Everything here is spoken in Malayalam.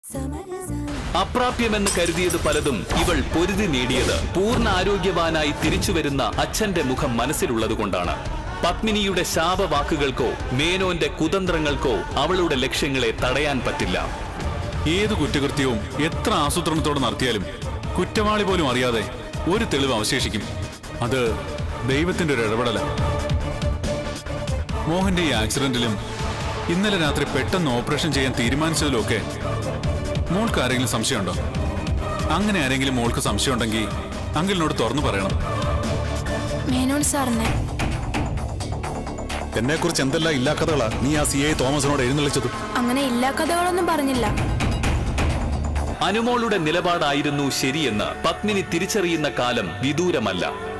അപ്രാപ്യമെന്ന് കരുതിയത് പലതും ഇവൾ പൊരുതി നേടിയത് പൂർണ്ണ ആരോഗ്യവാനായി തിരിച്ചുവരുന്ന അച്ഛന്റെ മുഖം മനസ്സിലുള്ളതുകൊണ്ടാണ് പത്മിനിയുടെ ശാപവാക്കുകൾക്കോ മേനോന്റെ കുതന്ത്രങ്ങൾക്കോ അവളുടെ ലക്ഷ്യങ്ങളെ തടയാൻ പറ്റില്ല ഏത് കുറ്റകൃത്യവും എത്ര ആസൂത്രണത്തോടെ നടത്തിയാലും കുറ്റവാളി പോലും അറിയാതെ ഒരു തെളിവ് അവശേഷിക്കും അത് ദൈവത്തിന്റെ ഒരു ഇടപെടല മോഹന്റെ ഈ ആക്സിഡന്റിലും ഇന്നലെ രാത്രി പെട്ടെന്ന് ഓപ്പറേഷൻ ചെയ്യാൻ തീരുമാനിച്ചതിലും ഒക്കെ മോൾക്ക് ആരെങ്കിലും സംശയമുണ്ടോ അങ്ങനെ ആരെങ്കിലും മോൾക്ക് സംശയമുണ്ടെങ്കിൽ അങ്കിളിനോട് തുറന്നു പറയണം മേനോൻ സാറിനെ എന്നെ കുറിച്ച് എന്തെല്ലാം ഇല്ലാ കഥകളാ നീ ആ സി ഐ തോമസിനോട് എഴുന്നള്ളിച്ചത് അങ്ങനെ ഇല്ലാ കഥകളൊന്നും പറഞ്ഞില്ല അനുമോളുടെ നിലപാടായിരുന്നു ശരിയെന്ന് പത്മിനി തിരിച്ചറിയുന്ന കാലം വിദൂരമല്ല